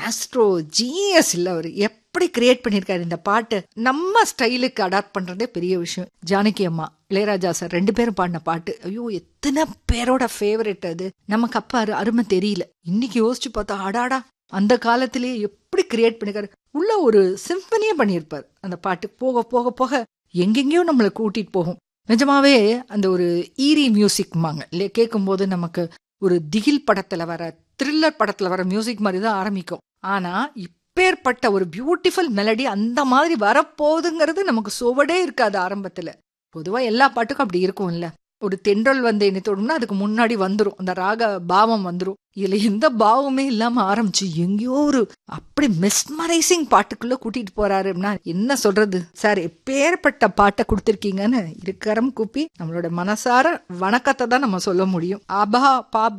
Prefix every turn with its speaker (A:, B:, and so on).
A: maestro genius இல்ல அவர் எப்படி create பண்ணிருக்காரு இந்த பாட்டு நம்ம ஸ்டைலுக்கு அடாப்ட் பண்றதே பெரிய விஷயம் ஜானகி அம்மா இளையராஜா சார் ரெண்டு பேரும் பாடின பாட்டு ஐயோ எத்தனை பேரோட ஃபேவரட் அது நமக்கு அப்ப அது அருமை தெரியல இன்னைக்கு யோசிச்சு பார்த்தா அடாடா அந்த காலத்திலேயே எப்படி கிரியேட் பண்ணிருக்காரு உள்ள ஒரு சிம்பனியே பண்ணியிருப்பார் அந்த பாட்டு போக போக போக எங்கெங்கேயோ நம்மளை கூட்டிட்டு போகும் நிஜமாவே அந்த ஒரு ஈரி மியூசிக்மாங்க இல்லையா கேட்கும்போது நமக்கு ஒரு திகில் படத்துல வர த்ரில்லர் படத்துல வர மியூசிக் மாதிரி தான் ஆரம்பிக்கும் ஆனா இப்பேற்பட்ட ஒரு பியூட்டிஃபுல் மெலடி அந்த மாதிரி வரப்போகுதுங்கிறது நமக்கு சுவடே இருக்காது ஆரம்பத்துல பொதுவா எல்லா பாட்டுக்கும் அப்படி இருக்கும்ல ஒரு தென்றல் வந்து என்ன தொடங்குனா அதுக்கு முன்னாடி வந்துரும் அந்த ராக பாவம் வந்துரும் இதுல எந்த பாவமே இல்லாம ஆரம்பிச்சு எங்கேயோ ஒரு அப்படி மெஸ்மரைசிங் பாட்டுக்குள்ள கூட்டிட்டு போறாருன்னா என்ன சொல்றது சார் எப்பேற்பட்ட பாட்டை கொடுத்திருக்கீங்கன்னு இருக்கரம் கூப்பி நம்மளோட மனசார வணக்கத்தை தான் நம்ம சொல்ல முடியும் ஆபா பாப்